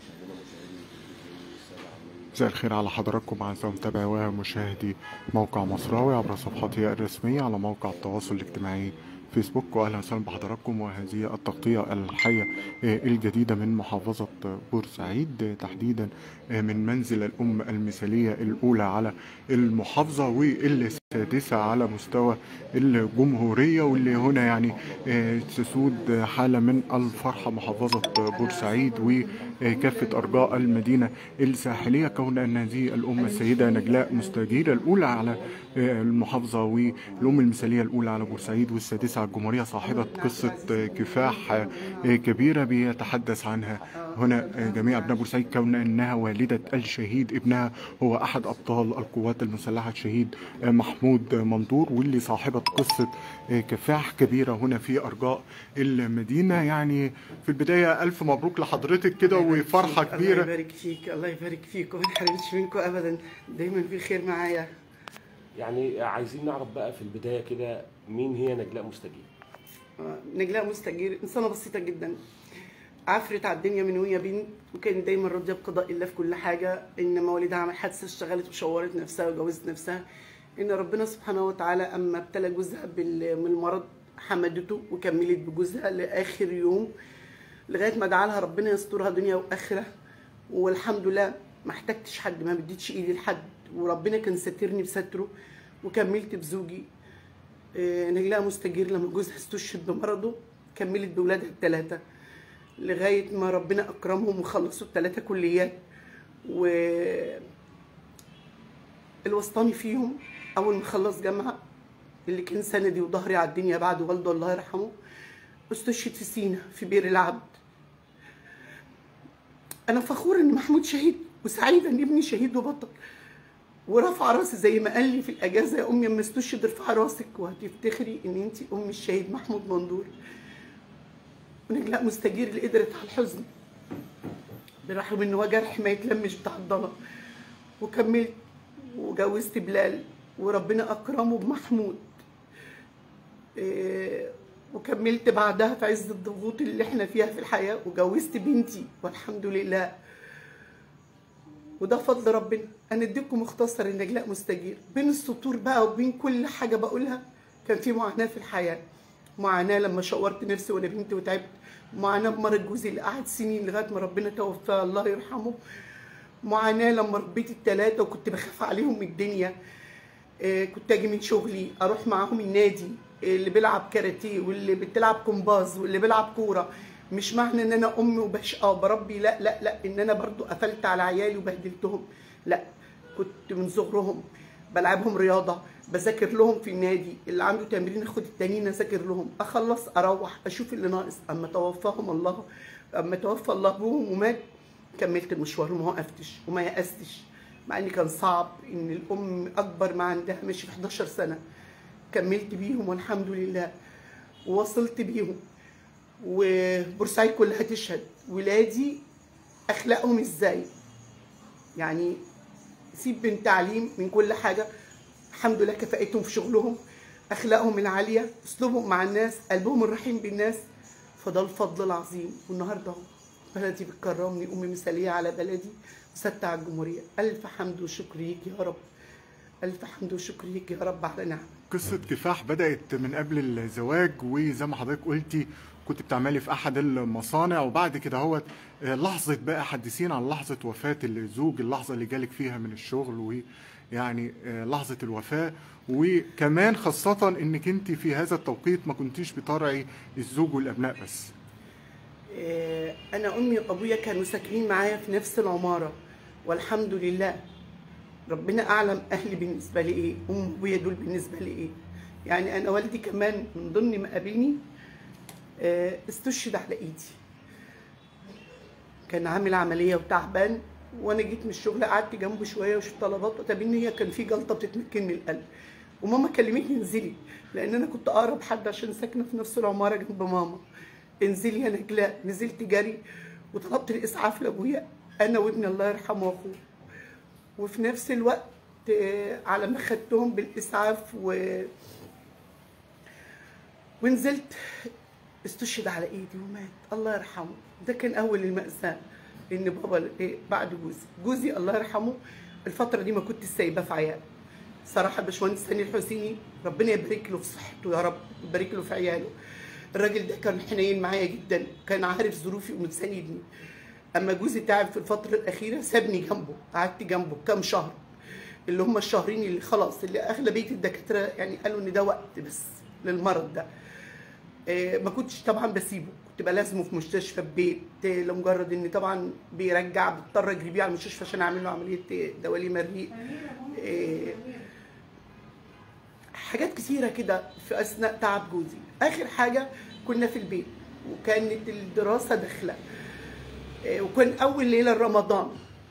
مشاهدينا مشاهدي التلفزيون السابع من مساء الخير على حضراتكم أعزائي متابعي ومشاهدي موقع مصراوي عبر صفحته الرسمية على موقع التواصل الاجتماعي فيسبوك وأهلا وسهلا بحضراتكم وهذه التغطية الحية آه، الجديدة من محافظة بورسعيد آه، تحديدا آه، من منزل الأم المثالية الأولى على المحافظة والسادسة على مستوى الجمهورية واللي هنا يعني آه، تسود حالة من الفرحة محافظة بورسعيد وكافة أرجاء المدينة الساحلية كون أن هذه الأم السيدة نجلاء مستجيرة الأولى على آه، المحافظة والأم المثالية الأولى على بورسعيد والسادسة على الجمهورية صاحبة قصة آه، كفاح آه، كبيرة بيتحدث عنها هنا آه، جميع أبناء بورسعيد كون أنها والدة الشهيد ابنها هو أحد أبطال القوات المسلحة الشهيد آه، محمود منظور واللي صاحبة قصة آه، كفاح كبيرة هنا في أرجاء المدينة يعني في البداية ألف مبروك لحضرتك كده الله يبارك وفرحة فيك، كبيرة الله يبارك فيك الله يبارك فيك وما نحرمش منكم ابدا دايما في خير معايا يعني عايزين نعرف بقى في البدايه كده مين هي نجلاء مستجيب آه، نجلاء مستجير انسانه بسيطه جدا عفرت على الدنيا من وهي بنت وكانت دايما راضيه بقضاء الله في كل حاجه انما والدها عمل حادثه اشتغلت وشورت نفسها وجوزت نفسها ان ربنا سبحانه وتعالى اما ابتلى جوزها بال- من المرض حمدته وكملت بجوزها لاخر يوم لغايه ما دعا لها ربنا يسترها دنيا واخره والحمد لله ما احتجتش حد ما بديتش ايدي لحد وربنا كان ساترني بستره وكملت بزوجي آه، نجلاء مستجير لما جوزها استشهد بمرضه كملت بولادها الثلاثه لغايه ما ربنا اكرمهم وخلصوا الثلاثه كليات و الوسطاني فيهم اول ما خلص جامعه اللي كان سندي وظهري على الدنيا بعد والده الله يرحمه استشهد في سينا في بئر العبد انا فخوره ان محمود شهيد وسعيده ان ابني شهيد وبطل ورافعه راسي زي ما قال لي في الاجازه يا امي اما استشهد ارفعي راسك وهتفتخري ان انت ام الشهيد محمود مندور ونجلاء مستجير اللي قدرت على الحزن برغم ان هو جرح ما يتلمش بتاع الضنا وكملت وجوزت بلال وربنا اكرمه بمحمود إيه، وكملت بعدها في عز الضغوط اللي احنا فيها في الحياه وجوزت بنتي والحمد لله وده فضل ربنا انا اديكم مختصر النجلاء مستجير بين السطور بقى وبين كل حاجه بقولها كان في معاناه في الحياه معاناه لما شورت نفسي وانا بنت وتعبت معاناه بمرض جوزي اللي قعد سنين لغايه ما ربنا توفاه الله يرحمه معاناه لما ربيت الثلاثه وكنت بخاف عليهم من الدنيا آه، كنت اجي من شغلي اروح معاهم النادي آه، اللي بيلعب كاراتيه واللي بتلعب كومباز واللي بيلعب كوره مش معنى ان انا ام وبشقى وبربي لا لا لا ان انا برضو قفلت على عيالي وبهدلتهم لا كنت من صغرهم بلعبهم رياضه بذاكر لهم في النادي اللي عنده تمرين اخد التانيين اذاكر لهم اخلص اروح اشوف اللي ناقص اما توفاهم الله اما توفى الله ابوهم ومات كملت المشوار وما وقفتش وما يأستش مع ان كان صعب ان الام اكبر ما عندها ماشي في 11 سنه كملت بيهم والحمد لله ووصلت بيهم وبورسعيد كلها تشهد ولادي اخلاقهم ازاي يعني سيب من تعليم من كل حاجه الحمد لله كفاءتهم في شغلهم اخلاقهم العاليه اسلوبهم مع الناس قلبهم الرحيم بالناس فده الفضل العظيم والنهارده اهو بلدي بتكرمني امي مثاليه على بلدي وستة على الجمهوريه الف حمد وشكر ليك يا رب الف حمد وشكر ليك يا رب على نعمه قصة كفاح بدأت من قبل الزواج وزي ما حضرتك قلتي كنت بتعملي في أحد المصانع وبعد كده هو لحظة بقى حدثينا عن لحظة وفاة الزوج اللحظة اللي جالك فيها من الشغل ويعني آه، لحظة الوفاة وكمان خاصة إنك أنت في هذا التوقيت ما كنتيش بترعي الزوج والأبناء بس آه، انا امي وابويا كانوا ساكنين معايا في نفس العماره والحمد لله ربنا اعلم اهلي بالنسبه لي ايه ام وابويا دول بالنسبه لي ايه يعني انا والدي كمان من ضمن ما قابلني آه، استشهد على ايدي كان عامل عمليه وتعبان وانا جيت من الشغل قعدت جنبه شويه وشفت طلبات وتابين هي كان في جلطه بتتمكن من القلب وماما كلمتني انزلي لان انا كنت اقرب حد عشان ساكنه في نفس العماره جنب ماما انزلي يا نجلاء نزلت جري وطلبت الاسعاف لابويا انا وابني الله يرحمه واخوه وفي نفس الوقت آه، على ما خدتهم بالاسعاف و ونزلت استشهد على ايدي ومات الله يرحمه ده كان اول المأساة ان بابا إيه بعد جوزي جوزي الله يرحمه الفتره دي ما كنت سايباه في عيال صراحه الباشمهندس هاني الحسيني ربنا يبارك له في صحته يا رب يبارك له في عياله الراجل ده كان حنين معايا جدا كان عارف ظروفي ومساندني اما جوزي تعب في الفتره الاخيره سابني جنبه قعدت جنبه كام شهر اللي هم الشهرين اللي خلاص اللي اغلبيه الدكاتره يعني قالوا ان ده وقت بس للمرض ده آه، ما كنتش طبعا بسيبه كنت بلازمه في مستشفى البيت آه، لمجرد ان طبعا بيرجع بضطر اجري بيه على المستشفى عشان اعمل له عمليه آه، دواليب الريق آه، حاجات كثيره كده في اثناء تعب جوزي اخر حاجه كنا في البيت وكانت الدراسه داخله آه، وكان اول ليله رمضان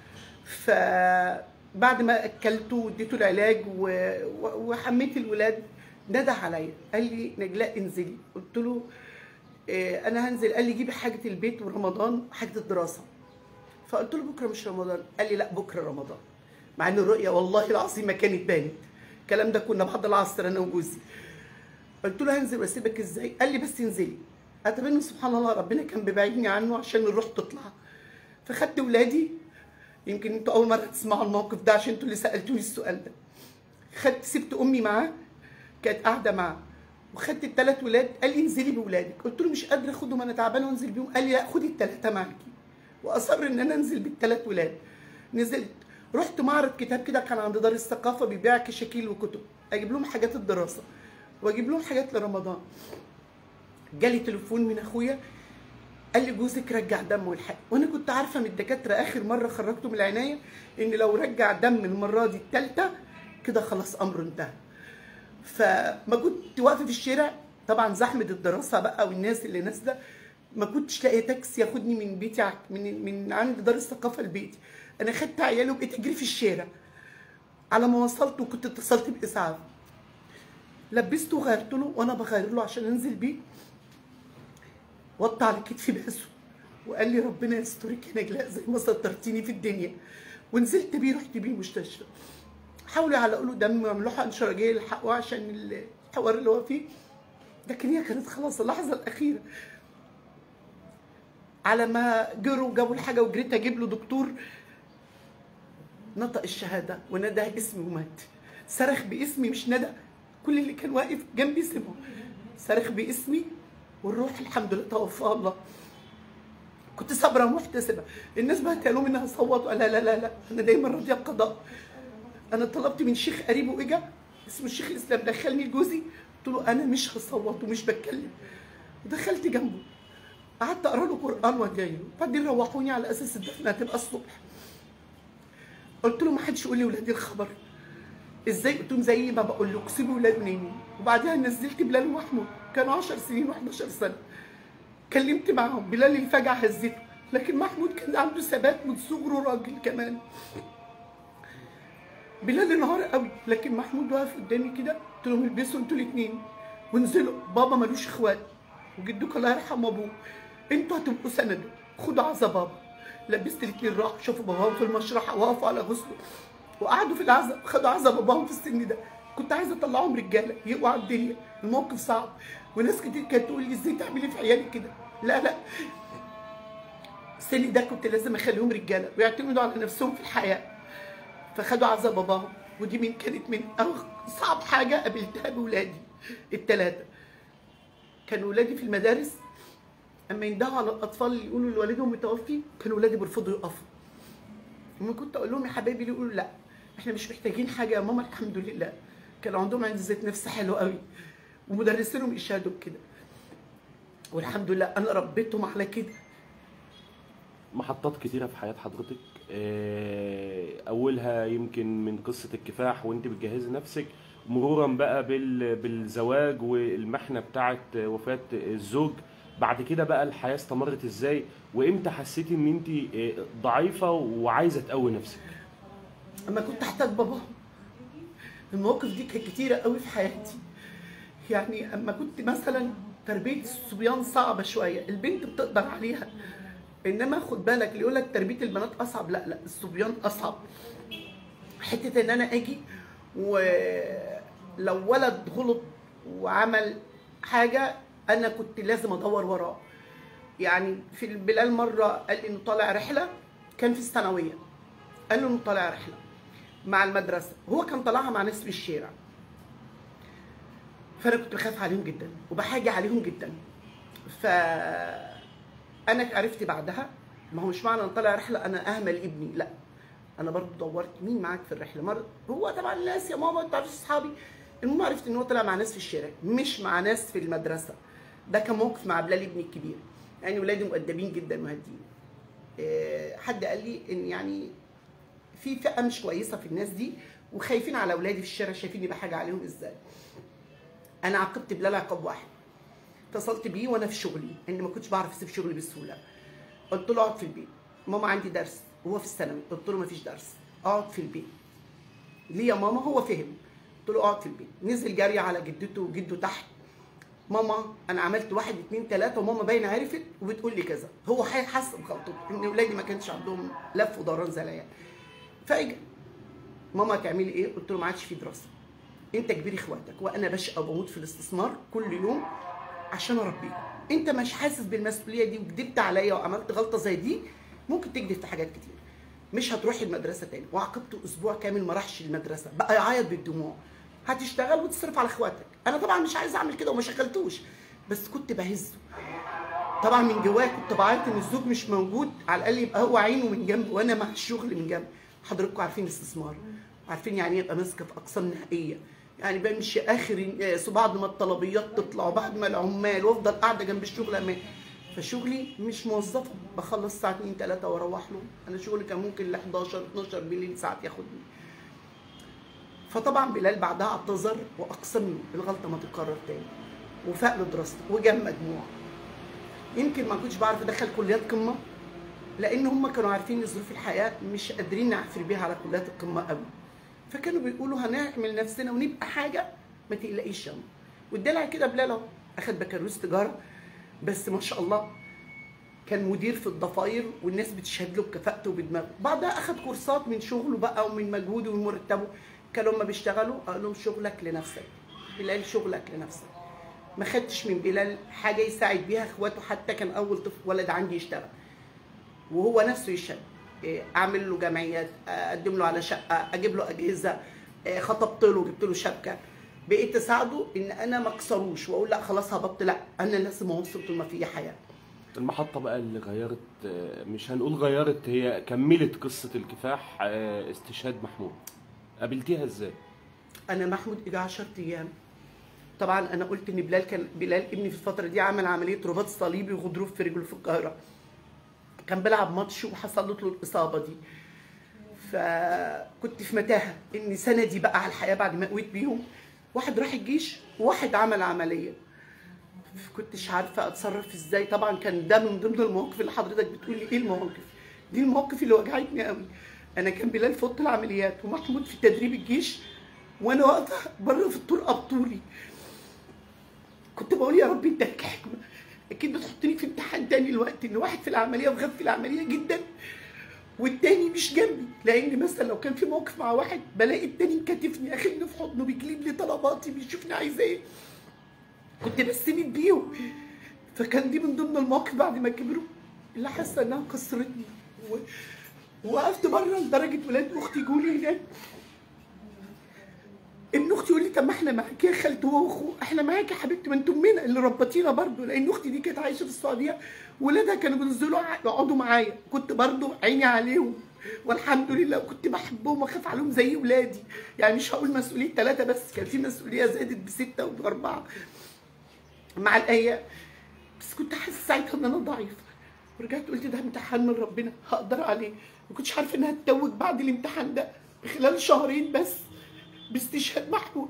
فبعد ما اكلته واديته العلاج و- و- وحميت الولاد ندى عليا قال لي نجلاء انزلي قلت له آه، انا هنزل قال لي جيبي حاجه البيت ورمضان وحاجه الدراسه فقلت له بكره مش رمضان قال لي لا بكره رمضان مع ان الرؤيه والله العظيم ما كانت بانت الكلام ده كنا بعد العصر انا وجوزي قلت له هنزل واسيبك ازاي قال لي بس انزلي اتمنى سبحان الله ربنا كان بيبعدني عنه عشان الروح تطلع فخدت ولادي يمكن انتوا اول مره تسمعوا الموقف ده عشان انتوا اللي سالتوني السؤال ده خدت سبت امي معاه كانت قاعده معاه وخدت الثلاث ولاد قال لي انزلي بولادك قلت له مش قادره اخدهم انا تعبانه وانزل بيهم قال لي لا خدي الثلاثه معاكي واصر ان انا انزل بالثلاث ولاد نزلت رحت معرض كتاب كده كان عند دار الثقافه بيبيع كشاكيل وكتب اجيب لهم حاجات الدراسه واجيب لهم حاجات لرمضان جالي تليفون من اخويا قال لي جوزك رجع دم والحق وانا كنت عارفه من الدكاتره اخر مره خرجته من العنايه ان لو رجع دم المره دي الثالثه كده خلاص امره انتهى فما كنت واقفه في الشارع طبعا زحمه الدراسه بقى والناس اللي نازله ما كنتش لاقيه تاكسي ياخدني من بيتي ع- من من عند دار الثقافه لبيتي انا خدت عيالي وبقيت اجري في الشارع على ما وصلت وكنت اتصلت باسعاف لبسته وغيرت له وانا بغير له عشان انزل بيه وطى على كتفي باسه وقال لي ربنا يسترك يا نجلاء زي ما سترتيني في الدنيا ونزلت بيه رحت بيه المستشفى حاولوا يعلقوا له دم ويعملوا له حقن شرجيه يلحقوه عشان الحوار اللي هو فيه لكن هي كانت خلاص اللحظه الاخيره على ما جروا جابوا الحاجه وجريت اجيب له دكتور نطق الشهاده ونده اسمي ومات صرخ باسمي مش ندى كل اللي كان واقف جنبي سمعوا صرخ باسمي والروح الحمد لله توفاها الله كنت صابره ومحتسبه الناس بقى قالوا مني هصوت لا لا لا لا انا دايما راضيه القضاء انا طلبت من شيخ قريب واجا اسمه الشيخ الاسلام دخلني لجوزي قلت له انا مش هصوت ومش بتكلم ودخلت جنبه قعدت اقرا له قران وادعي له بعدين روحوني على اساس الدفنه هتبقى الصبح قلت له ما حدش يقول لي ولادي الخبر ازاي قلت لهم زي ما بقول لكم سيبوا ولاد نايمين وبعدها نزلت بلال ومحمود كانوا 10 سنين و11 سنه كلمت معاهم بلال الفجعه هزته لكن محمود كان عنده ثبات من صغره راجل كمان بلال انهار قوي لكن محمود واقف قدامي كده قلت لهم البسوا انتوا الاثنين وانزلوا بابا ملوش اخوات وجدك الله يرحم ابوه انتوا هتبقوا سنده خدوا عزا بابا لبست الاثنين راحوا شافوا باباهم في المشرحه وقفوا على غسله وقعدوا في العزا خدوا عزا باباهم في السن ده كنت عايزه اطلعهم رجاله يقوا على الدنيا الموقف صعب وناس كتير كانت تقول لي ازاي تعملي في عيالك كده لا لا السن ده كنت لازم اخليهم رجاله ويعتمدوا على نفسهم في الحياه فخدوا عزا باباهم ودي من كانت من اصعب حاجه قابلتها بولادي الثلاثه كانوا ولادي في المدارس اما يندهوا على الاطفال اللي يقولوا لوالدهم متوفي كانوا ولادي بيرفضوا يقفوا لما كنت اقول لهم يا حبايبي يقولوا لا احنا مش محتاجين حاجه يا ماما الحمد لله كانوا عندهم عند ذات نفس حلو قوي ومدرسينهم يشهدوا بكده والحمد لله انا ربيتهم على كده محطات كتيرة في حياة حضرتك آه، أولها يمكن من قصة الكفاح وأنت بتجهزي نفسك مرورا بقى بال- بالزواج والمحنة بتاعة وفاة الزوج بعد كده بقى الحياة استمرت إزاي وإمتى حسيتي إن أنت آه، ضعيفة وعايزة تقوي نفسك اما كنت احتاج بابا المواقف دي كانت كتيره قوي في حياتي يعني اما كنت مثلا تربيه الصبيان صعبه شويه البنت بتقدر عليها انما خد بالك اللي يقول لك تربيه البنات اصعب لا لا الصبيان اصعب حته ان انا اجي ولو ولد غلط وعمل حاجه انا كنت لازم ادور وراه يعني في بلال مره قال لي انه طالع رحله كان في الثانويه قال له إنه طالع رحله مع المدرسه هو كان طالعها مع ناس في الشارع فانا كنت بخاف عليهم جدا وبحاجي عليهم جدا ف انا عرفت بعدها ما هو مش معنى ان طالع رحله انا اهمل ابني لا انا برضو دورت مين معاك في الرحله مر هو طبعا الناس يا ماما انت عارف اصحابي المهم عرفت ان هو طلع مع ناس في الشارع مش مع ناس في المدرسه ده كان موقف مع بلال ابني الكبير يعني ولادي مؤدبين جدا وهاديين إيه، حد قال لي ان يعني في فئه مش كويسه في الناس دي وخايفين على اولادي في الشارع شايفيني بحاجه عليهم ازاي انا عاقبت بلال عقاب واحد اتصلت بيه وانا في شغلي اني ما كنتش بعرف اسيب شغلي بسهوله قلت له اقعد في البيت ماما عندي درس وهو في الثانوي قلت له ما فيش درس اقعد في البيت ليه يا ماما هو فهم قلت له اقعد في البيت نزل جري على جدته وجده تحت ماما انا عملت واحد اتنين تلاته وماما باين عرفت وبتقول لي كذا هو حس بغلطته ان ولادي ما كانش عندهم لف ودوران زي العيال فاجا ماما تعملي ايه؟ قلت له ما عادش في دراسه انت كبير اخواتك وانا بشقى وبموت في الاستثمار كل يوم عشان اربيك انت مش حاسس بالمسؤوليه دي وكدبت عليا وعملت غلطه زي دي ممكن تكذب في حاجات كتير مش هتروح المدرسه تاني وعاقبته اسبوع كامل ما راحش المدرسه بقى يعيط بالدموع هتشتغل وتصرف على اخواتك انا طبعا مش عايز اعمل كده وما شغلتوش بس كنت بهزه طبعا من جوايا كنت بعيط ان الزوج مش موجود على الاقل يبقى هو عينه من جنبي وانا مع الشغل من جنبي حضراتكم عارفين الاستثمار عارفين يعني ايه ابقى ماسكه في اقسام نهائيه يعني بمشي اخر آه، بعد ما الطلبيات تطلع وبعد ما العمال وافضل قاعده جنب الشغل امان فشغلي مش موظفه بخلص الساعه 2 3 واروح له انا شغلي كان ممكن ل 11 12 بالليل ساعات ياخدني فطبعا بلال بعدها اعتذر واقسم الغلطه ما تتكرر تاني وفاق لدراسته وجاب مجموع يمكن ما كنتش بعرف ادخل كليات قمه لان هم كانوا عارفين ان ظروف الحياه مش قادرين نعفر بيها على كليات القمه قوي فكانوا بيقولوا هنعمل نفسنا ونبقى حاجه ما تقلقيش يا أما. والدلع كده بلال اهو اخد بكالوريوس تجاره بس ما شاء الله كان مدير في الضفاير والناس بتشهد له بكفاءته وبدماغه بعدها اخد كورسات من شغله بقى ومن مجهوده ومن مرتبه كانوا لما بيشتغلوا قال لهم شغلك لنفسك بلال شغلك لنفسك ما خدتش من بلال حاجه يساعد بيها اخواته حتى كان اول طفل ولد عندي يشتغل وهو نفسه يشتغل إيه، اعمل له جمعيات اقدم له على شقه اجيب له اجهزه إيه، خطبت له جبت له شبكه بقيت اساعده ان انا ما اكسروش واقول لا خلاص هبطت لا انا لازم اوصل طول ما في حياه المحطة بقى اللي غيرت آه، مش هنقول غيرت هي كملت قصة الكفاح آه، استشهاد محمود قابلتيها ازاي؟ انا محمود اجى 10 ايام طبعا انا قلت ان بلال كان بلال ابني في الفتره دي عمل عمليه رباط صليبي وغضروف في رجله في القاهره كان بيلعب ماتش وحصلت له الاصابه دي فكنت في متاهه ان سندي بقى على الحياه بعد ما قويت بيهم واحد راح الجيش وواحد عمل عمليه كنتش عارفه اتصرف ازاي طبعا كان ده من ضمن المواقف اللي حضرتك بتقول لي ايه المواقف دي المواقف اللي وجعتني قوي انا كان بلال في اوضه العمليات ومحمود في تدريب الجيش وانا واقفه بره في الطرقه بطولي كنت بقول يا رب اداك حكمه اكيد بتحطني في امتحان تاني الوقت ان واحد في العمليه وغاب في العمليه جدا والتاني مش جنبي لان مثلا لو كان في موقف مع واحد بلاقي التاني مكتفني اخدني في حضنه بيجيب لي طلباتي بيشوفني عايزه ايه كنت بستند بيهم فكان دي من ضمن المواقف بعد ما كبروا اللي حاسه انها كسرتني و... وقفت بره لدرجه ولاد اختي جولي هناك ابن اختي يقول لي طب ما احنا معاك يا خالته هو واخوه احنا معاك يا حبيبتي ما انتم امنا اللي ربطينا برضه لان اختي دي كانت عايشه في السعوديه ولادها كانوا بينزلوا ع- يقعدوا معايا كنت برضه عيني عليهم والحمد لله كنت بحبهم واخاف عليهم زي ولادي يعني مش هقول مسؤوليه ثلاثه بس كان في مسؤوليه زادت بسته وباربعه مع الايام بس كنت حاسه ساعتها ان انا ضعيفه ورجعت قلت ده امتحان من ربنا هقدر عليه ما كنتش عارفه انها هتتوج بعد الامتحان ده خلال شهرين بس باستشهاد محمود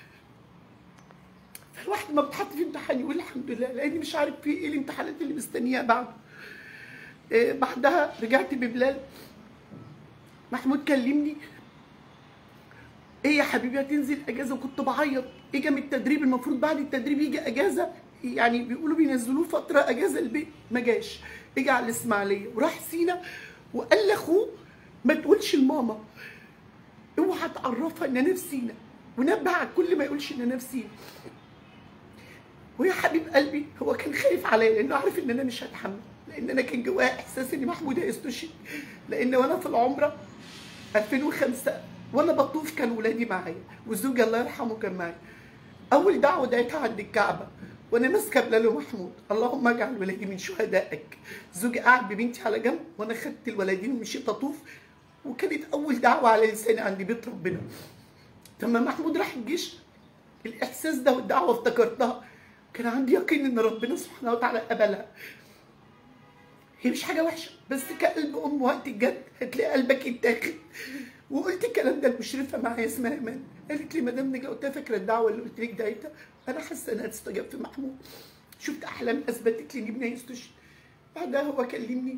فالواحد ما بتحط في امتحان يقول الحمد لله لاني مش عارف في ايه الامتحانات اللي مستنياها بعده إيه بعدها رجعت ببلال محمود كلمني ايه يا حبيبي هتنزل اجازه وكنت بعيط اجى من التدريب المفروض بعد التدريب يجي اجازه يعني بيقولوا بينزلوه فتره اجازه البيت ما جاش اجى على الاسماعيليه وراح سينا وقال لاخوه ما تقولش لماما اوعى تعرفها ان انا في سينا ونبه على كل ما يقولش ان انا في سينا ويا حبيب قلبي هو كان خايف عليا لانه عارف ان انا مش هتحمل لان انا كان جوايا احساس ان محمود هيستشهد لان وانا في العمره 2005 وانا بطوف كان ولادي معايا وزوجي الله يرحمه كان معايا اول دعوه دعيتها عند الكعبه وانا ماسكه بلال محمود اللهم اجعل ولادي من شهدائك زوجي قعد ببنتي على جنب وانا خدت الولدين ومشيت اطوف وكانت اول دعوه على لساني عند بيت ربنا لما محمود راح الجيش الاحساس ده والدعوه افتكرتها كان عندي يقين ان ربنا سبحانه وتعالى قبلها هي مش حاجه وحشه بس كقلب ام وقت الجد هتلاقي قلبك يتاخد وقلت الكلام ده المشرفه معايا اسمها ايمان قالت لي مدام نجا قلت لها فاكره الدعوه اللي قلت لك دعيتها انا حاسه انها تستجاب في محمود شفت احلام اثبتت لي ان ابني هيستشهد بعدها هو كلمني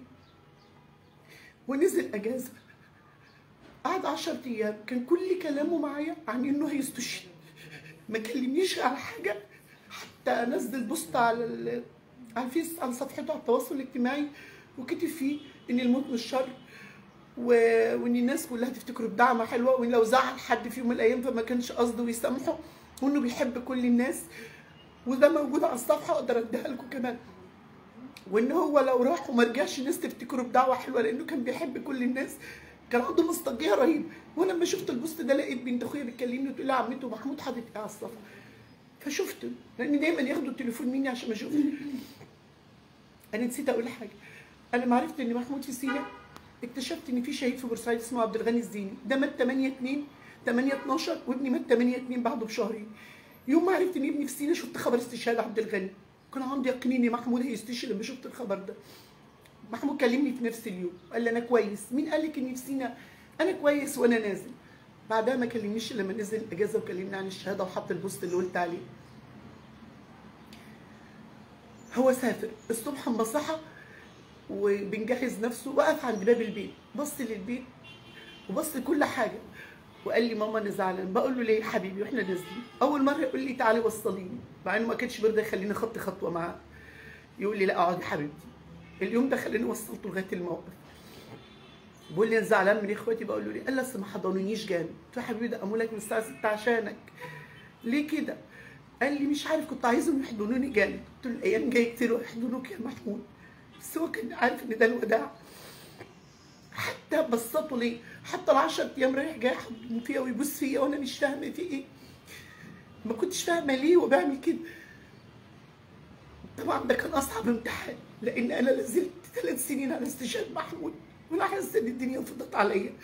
ونزل اجازه قعد 10 ايام كان كل كلامه معايا عن انه هيستشهد ما كلمنيش على حاجه حتى انزل بوست على ال- على الفيس على صفحته على التواصل الاجتماعي وكتب فيه ان الموت مش شر و... وان الناس كلها تفتكره بدعمه حلوه وان لو زعل حد في يوم من الايام فما كانش قصده يسامحه وانه بيحب كل الناس وده موجود على الصفحه اقدر اديها لكم كمان وان هو لو راح وما رجعش الناس تفتكره بدعوه حلوه لانه كان بيحب كل الناس كان عنده مصداقيه رهيب وانا لما شفت البوست ده لقيت بنت اخويا بتكلمني وتقول لي عمته محمود حاطط ايه على الصفحه فشفته لان دايما ياخدوا التليفون مني عشان ما اشوفه انا نسيت اقول حاجه انا ما عرفت ان محمود في سينا اكتشفت ان في شهيد في بورسعيد اسمه عبد الغني الزيني ده مات 8 2 8 12 وابني مات 8 2 بعده بشهرين يوم ما عرفت ان ابني في سينا شفت خبر استشهاد عبد الغني كان عندي يقين ان محمود هيستشهد لما شفت الخبر ده محمود كلمني في نفس اليوم قال لي انا كويس مين قال لك اني في سينا انا كويس وانا نازل بعدها ما كلمنيش إلا لما نزل اجازه وكلمني عن الشهاده وحط البوست اللي قلت عليه هو سافر الصبح اما صحى وبنجهز نفسه وقف عند باب البيت بص للبيت وبص لكل حاجه وقال لي ماما انا زعلان بقول له ليه يا حبيبي واحنا نازلين اول مره يقول لي تعالي وصليني مع انه ما كانش بيرضى يخليني خط خطوه معاه يقول لي لا اقعد يا حبيبتي اليوم ده خلاني وصلته لغايه الموقف بيقول لي انا زعلان من اخواتي بقول له ليه قال لي اصل ما حضنونيش جامد قلت له يا حبيبي ده قاموا لك من الساعه 6 عشانك ليه كده قال لي مش عارف كنت عايزهم يحضنوني جامد قلت له الايام جايه كتير ويحضنوك يا محمود بس هو كان عارف ان ده الوداع حتى بسطوا ليه حتى العشر ايام رايح جاي يحضن فيا ويبص فيا وانا مش فاهمه في ايه ما كنتش فاهمه ليه وبعمل كده طبعا ده كان اصعب امتحان لان انا لازلت ثلاث سنين على استشهاد محمود وانا حاسه ان الدنيا فضت عليا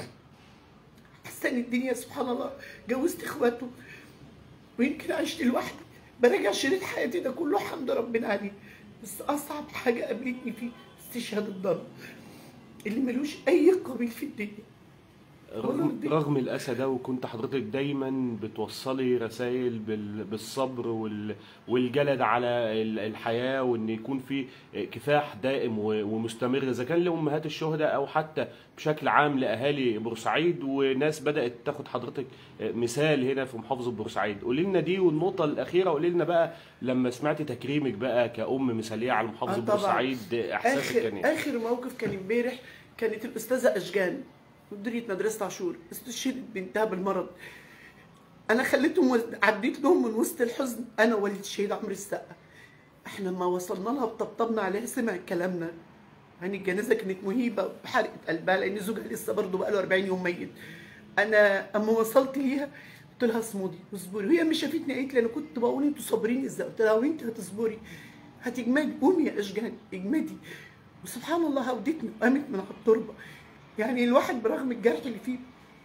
حاسه ان الدنيا سبحان الله جوزت اخواته ويمكن عشت لوحدي براجع شريط حياتي ده كله حمد ربنا عليه بس اصعب حاجه قابلتني فيه استشهاد الضرب اللي ملوش اي قبيل في الدنيا رغم, رغم الاسى ده وكنت حضرتك دايما بتوصلي رسائل بال- بالصبر وال- والجلد على ال- الحياه وان يكون في كفاح دائم و- ومستمر اذا كان لامهات الشهداء او حتى بشكل عام لاهالي بورسعيد وناس بدات تاخد حضرتك مثال هنا في محافظه بورسعيد قولي لنا دي والنقطه الاخيره قولي لنا بقى لما سمعتي تكريمك بقى كأم مثاليه على محافظه آه طبعاً. بورسعيد احساسك كان اخر ايه؟ اخر موقف كان امبارح كانت الاستاذه اشجان مديريه مدرسه عاشور استشهدت بنتها بالمرض انا خليتهم وز- عديت لهم من وسط الحزن انا والد الشهيد عمرو السقا احنا لما وصلنا لها وطبطبنا عليها سمع كلامنا يعني الجنازه كانت مهيبه بحرقه قلبها لان زوجها لسه برضه بقاله 40 يوم ميت انا اما وصلت ليها قلت لها اصمدي واصبري وهي مش شافتني قالت لي انا كنت بقول انتوا صابرين ازاي قلت لها وانت هتصبري هتجمدي قومي يا اشجان اجمدي وسبحان الله هودتني وقامت من على التربه يعني الواحد برغم الجرح اللي فيه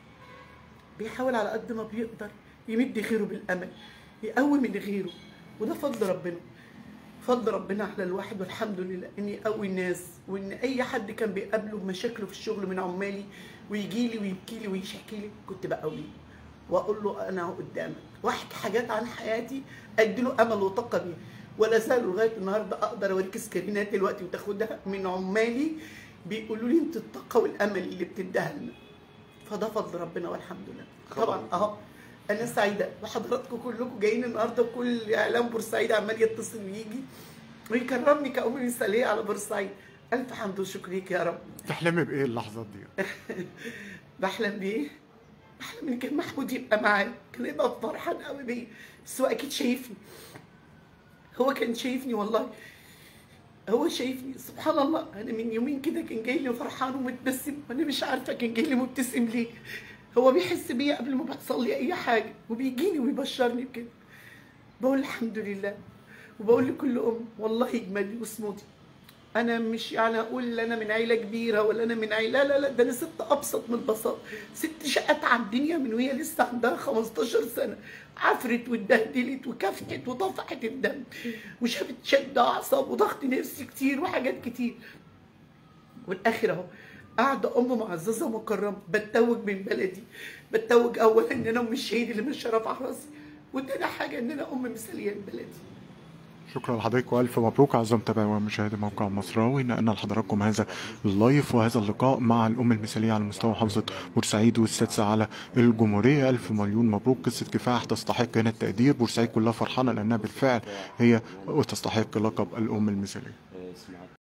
بيحاول على قد ما بيقدر يمد غيره بالامل يقوي من غيره وده فضل ربنا فضل ربنا على الواحد والحمد لله ان يقوي الناس وان اي حد كان بيقابله بمشاكله في الشغل من عمالي ويجي لي ويبكي لي ويشكي لي كنت بقويه واقول له انا أهو قدامك واحكي حاجات عن حياتي ادي له امل وطاقه بيه ولا زال لغايه النهارده اقدر اوريك سكرينات دلوقتي وتاخدها من عمالي بيقولوا لي انت الطاقه والامل اللي بتديها لنا فده فضل ربنا والحمد لله طبعاً. طبعا اهو انا سعيده وحضراتكم كلكم جايين النهارده كل اعلام بورسعيد عمال يتصل ويجي ويكرمني كأم مثاليه على بورسعيد الف حمد وشكر ليك يا رب تحلمي بايه اللحظات دي بحلم بيه بحلم ان كان محمود يبقى معايا كان يبقى فرحان قوي بيه بس هو اكيد شايفني هو كان شايفني والله هو شايفني سبحان الله انا من يومين كده كان جاي لي فرحان ومتبسم وانا مش عارفه كان جاي لي مبتسم ليه هو بيحس بيا قبل ما بيحصل لي اي حاجه وبيجيني ويبشرني بكده بقول الحمد لله وبقول لكل ام والله اجملي واصمدي انا مش يعني اقول انا من عيله كبيره ولا انا من عيله لا لا لا ده انا ست ابسط من البساطه ست شقت على الدنيا من وهي لسه عندها 15 سنه عفرت واتبهدلت وكافحت وطفحت الدم وشافت شد اعصاب وضغط نفسي كتير وحاجات كتير والاخر اهو قاعده ام معززه مكرمه بتوج من بلدي بتوج اولا ان انا ام الشهيد اللي مش رافعه راسي وتاني حاجه ان انا ام مثاليه لبلدي شكرا لحضرتك والف مبروك اعزائي متابعي ومشاهدي موقع مصراوي نقلنا لحضراتكم هذا اللايف وهذا اللقاء مع الام المثاليه على مستوى محافظه بورسعيد والسادسه على الجمهوريه الف مليون مبروك قصه كفاح تستحق هنا التقدير بورسعيد كلها فرحانه لانها بالفعل هي وتستحق لقب الام المثاليه اسمع